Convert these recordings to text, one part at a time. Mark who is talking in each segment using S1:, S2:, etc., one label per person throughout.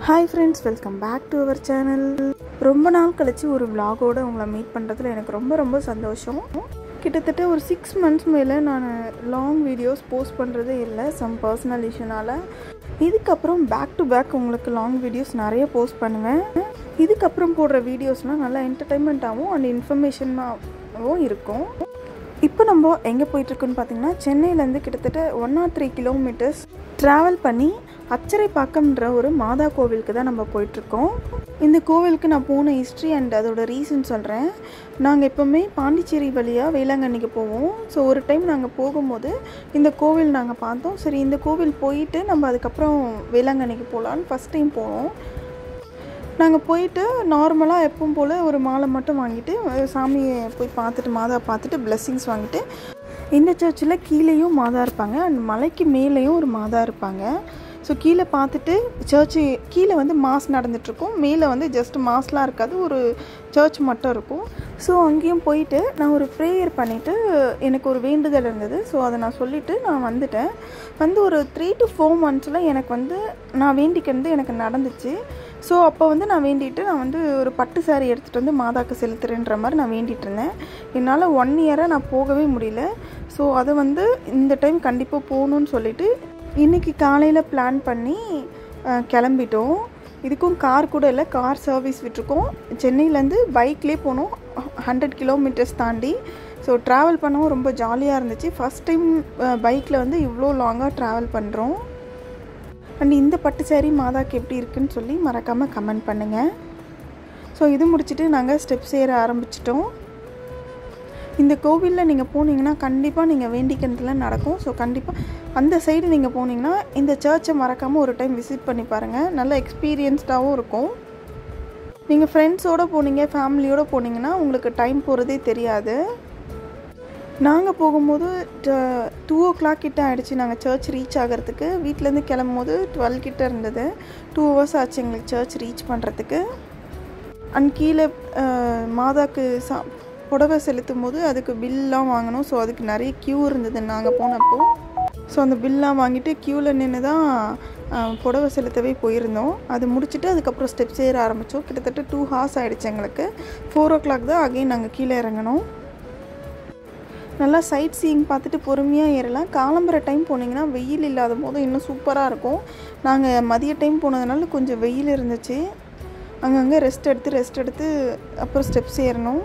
S1: hi friends welcome back to our channel ரொம்ப நாள் கழிச்சு ஒரு vlog-ஓட உங்களை மீட் பண்ணுறதுல எனக்கு ரொம்ப ரொம்ப சந்தோஷம் கிட்டத்தட்ட ஒரு சிக்ஸ் மந்த்ஸ் மேலே நான் லாங் வீடியோஸ் போஸ்ட் பண்ணுறதே இல்லை சம் பர்சனல் இஷ்யூனால் இதுக்கப்புறம் பேக் டு பேக் உங்களுக்கு லாங் வீடியோஸ் நிறைய போஸ்ட் பண்ணுவேன் இதுக்கப்புறம் போடுற வீடியோஸ்லாம் நல்லா என்டர்டைன்மெண்ட்டாகவும் அண்ட் இன்ஃபர்மேஷனாகவும் இருக்கும் இப்போ நம்ம எங்கே போயிட்டுருக்குன்னு பார்த்தீங்கன்னா சென்னையிலேருந்து கிட்டத்தட்ட one or three kilometres travel பண்ணி அச்சரைப்பாக்கம்ன்ற ஒரு மாதா கோவிலுக்கு தான் நம்ம போயிட்டுருக்கோம் இந்த கோவிலுக்கு நான் போன ஹிஸ்ட்ரி அண்ட் அதோட ரீசன் சொல்கிறேன் நாங்கள் எப்போவுமே பாண்டிச்சேரி வழியாக வேளாங்கண்ணிக்கு போவோம் ஸோ ஒரு டைம் நாங்கள் போகும்போது இந்த கோவில் நாங்கள் பார்த்தோம் சரி இந்த கோவில் போயிட்டு நம்ம அதுக்கப்புறம் வேளாங்கண்ணிக்கு போகலான்னு ஃபஸ்ட் டைம் போனோம் நாங்கள் போயிட்டு நார்மலாக எப்பவும் போல் ஒரு மாலை மட்டும் வாங்கிட்டு அஹ், சாமியை போய் பார்த்துட்டு மாதா பார்த்துட்டு blessings வாங்கிட்டு இந்த சர்ச்சில் கீழேயும் மாதா இருப்பாங்க அண்ட் மலைக்கு மேலேயும் ஒரு மாதா இருப்பாங்க ஸோ கீழே பார்த்துட்டு சர்ச்சு கீழே வந்து மாஸ் நடந்துட்டுருக்கும் மேலே வந்து ஜஸ்ட் மாஸ்லாம் இருக்காது ஒரு சர்ச் மட்டும் இருக்கும் ஸோ அங்கேயும் போயிட்டு நான் ஒரு ப்ரேயர் பண்ணிவிட்டு எனக்கு ஒரு வேண்டுதல் இருந்தது ஸோ அதை நான் சொல்லிவிட்டு நான் வந்துட்டேன் வந்து ஒரு த்ரீ டு ஃபோர் மந்த்ஸில் எனக்கு வந்து நான் வேண்டிக்கிறது எனக்கு நடந்துச்சு ஸோ அப்போ வந்து நான் வேண்டிட்டு நான் வந்து ஒரு பட்டு சாரி எடுத்துகிட்டு வந்து மாதாக்கு செலுத்துறேன்ற மாதிரி நான் வேண்டிட்டு இருந்தேன் என்னால் ஒன் இயராக நான் போகவே முடியல ஸோ அதை வந்து இந்த டைம் கண்டிப்பாக போகணுன்னு சொல்லிட்டு இன்றைக்கி காலையில் பிளான் பண்ணி அஹ், கிளம்பிட்டோம் இதுக்கும் கார் கூட இல்லை கார் சர்வீஸ் விட்டுருக்கோம் சென்னையிலேருந்து பைக்லேயே போனோம் ஹண்ட்ரட் கிலோமீட்டர்ஸ் தாண்டி ஸோ ட்ராவல் பண்ணவும் ரொம்ப ஜாலியாக இருந்துச்சு ஃபஸ்ட் டைம் பைக்கில் வந்து இவ்வளோ லாங்காக ட்ராவல் பண்ணுறோம் அண்ட் இந்த பட்டு சேரீ மாதாக்கு எப்படி இருக்குன்னு சொல்லி மறக்காமல் கமெண்ட் பண்ணுங்கள் ஸோ இது முடிச்சுட்டு நாங்கள் ஸ்டெப்ஸ் ஏற ஆரம்பிச்சிட்டோம் இந்த கோவிலில் நீங்கள் போனீங்கன்னா கண்டிப்பாக நீங்கள் வேண்டிக்கிறதுல நடக்கும் ஸோ கண்டிப்பாக அந்த சைடு நீங்கள் போனீங்கன்னா இந்த சர்ச்சை மறக்காமல் ஒரு டைம் விசிட் பண்ணி பாருங்கள் நல்ல எக்ஸ்பீரியன்ஸ்டாகவும் இருக்கும் நீங்கள் ஃப்ரெண்ட்ஸோடு போனீங்க ஃபேமிலியோடு போனீங்கன்னா உங்களுக்கு டைம் போகிறதே தெரியாது நாங்கள் போகும்போது டூ ஓ கிளாக் கிட்ட ஆகிடுச்சு நாங்கள் சர்ச் ரீச் ஆகிறதுக்கு வீட்டிலேருந்து கிளம்பும் போது டுவெல் கிட்ட இருந்தது டூ ஹவர்ஸ் ஆச்சு எங்களுக்கு சர்ச் ரீச் பண்ணுறதுக்கு அண்ட் கீழே அஹ், மாதாக்கு சா புடவை செலுத்தும் போது அதுக்கு பில்லாம் வாங்கணும் ஸோ அதுக்கு நிறைய க்யூ இருந்தது நாங்கள் போனப்போ ஸோ அந்த பில்லாம் வாங்கிட்டு க்யூவில் நின்று தான் அஹ், புடவை செலுத்தவே போயிருந்தோம் அது முடிச்சுட்டு அதுக்கப்புறம் ஸ்டெப்ஸ் ஏற ஆரம்பித்தோம் கிட்டத்தட்ட டூ ஹார்ஸ் ஆகிடுச்சு எங்களுக்கு ஃபோர் ஓ கிளாக் தான் அகைன் நாங்கள் கீழே இறங்கணும் நல்லா சைட் சீயிங் பார்த்துட்டு பொறுமையாக ஏறலாம் காலம்புற டைம் போனீங்கன்னா வெயில் இல்லாத போது இன்னும் சூப்பராக இருக்கும் நாங்கள் மதிய டைம் போனதுனால கொஞ்சம் வெயில் இருந்துச்சு அங்கங்கே ரெஸ்ட் எடுத்து ரெஸ்ட் எடுத்து அப்புறம் ஸ்டெப்ஸ் ஏறணும்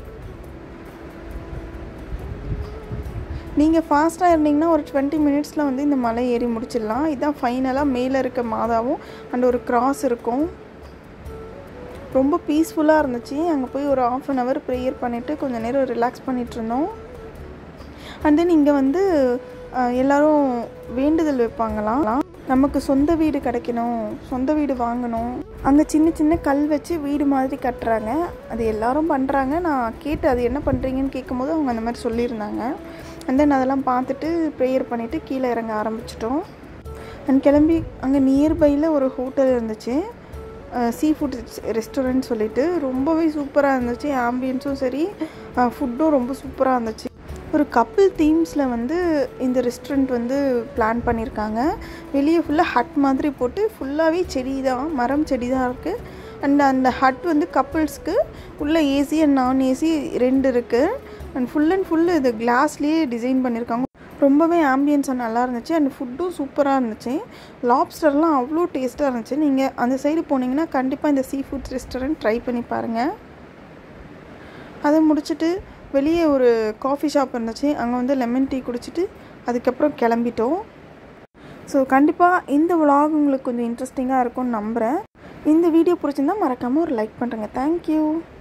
S1: நீங்கள் ஃபாஸ்ட்டாக இருந்தீங்கன்னா ஒரு டுவெண்ட்டி மினிட்ஸில் வந்து இந்த மலை ஏறி முடிச்சிடலாம் இதுதான் ஃபைனலாக மேலே இருக்க மாதாவும் அண்ட் ஒரு கிராஸ் இருக்கும் ரொம்ப பீஸ்ஃபுல்லாக இருந்துச்சு அங்கே போய் ஒரு ஆஃப் அன் ஹவர் ப்ரேயர் பண்ணிவிட்டு கொஞ்சம் நேரம் ரிலாக்ஸ் பண்ணிட்டு இருந்தோம் அண்ட் தென் இங்கே வந்து அஹ், எல்லாரும் வேண்டுதல் வைப்பாங்களாம் நமக்கு சொந்த வீடு கிடைக்கணும் சொந்த வீடு வாங்கணும் அங்கே சின்ன சின்ன கல் வச்சு வீடு மாதிரி கட்டுறாங்க அது எல்லாரும் பண்ணுறாங்க நான் கேட்டு அது என்ன பண்ணுறீங்கன்னு கேட்கும்போது அவங்க அந்த மாதிரி சொல்லியிருந்தாங்க அண்ட் தென் அதெல்லாம் பார்த்துட்டு ப்ரேயர் பண்ணிவிட்டு கீழே இறங்க ஆரம்பிச்சிட்டோம் அண்ட் கிளம்பி அங்கே நியர்பையில் ஒரு ஹோட்டல் இருந்துச்சு சீ ஃபுட் ரெஸ்டாரண்ட் சொல்லிட்டு ரொம்பவே சூப்பராக இருந்துச்சு ஆம்பியன்ஸும் சரி ஃபுட்டும் ரொம்ப சூப்பராக இருந்துச்சு ஒரு கப்பிள் தீம்ஸில் வந்து இந்த ரெஸ்டாரண்ட் வந்து பிளான் பண்ணியிருக்காங்க வெளியே ஃபுல்லாக ஹட் மாதிரி போட்டு ஃபுல்லாகவே செடி தான் மரம் செடி தான் இருக்குது அண்ட் அந்த ஹட் வந்து கப்பிள்ஸ்க்கு உள்ள ஏசி அண்ட் நான் ஏசி ரெண்டு இருக்குது அண்ட் ஃபுல் அண்ட் ஃபுல் இது கிளாஸ்லேயே டிசைன் பண்ணியிருக்காங்க ரொம்பவே ஆம்பியன்ஸாக நல்லா இருந்துச்சு அண்ட் ஃபுட்டும் சூப்பராக இருந்துச்சு லாப்ஸ்டர்லாம் அவ்வளோ டேஸ்ட்டாக இருந்துச்சு நீங்கள் அந்த சைடு போனீங்கன்னா கண்டிப்பாக இந்த சீ ஃபுட் ரெஸ்டாரண்ட் ட்ரை பண்ணி பாருங்கள் அதை முடிச்சுட்டு வெளியே ஒரு காஃபி ஷாப் இருந்துச்சு அங்கே வந்து லெமன் டீ குடிச்சிட்டு அதுக்கப்புறம் கிளம்பிட்டோம் ஸோ கண்டிப்பாக இந்த vlog உங்களுக்கு கொஞ்சம் இன்ட்ரெஸ்டிங்காக இருக்கும்னு நம்புகிறேன் இந்த வீடியோ பிடிச்சிருந்தா மறக்காமல் ஒரு லைக் பண்ணுறேங்க தேங்க்யூ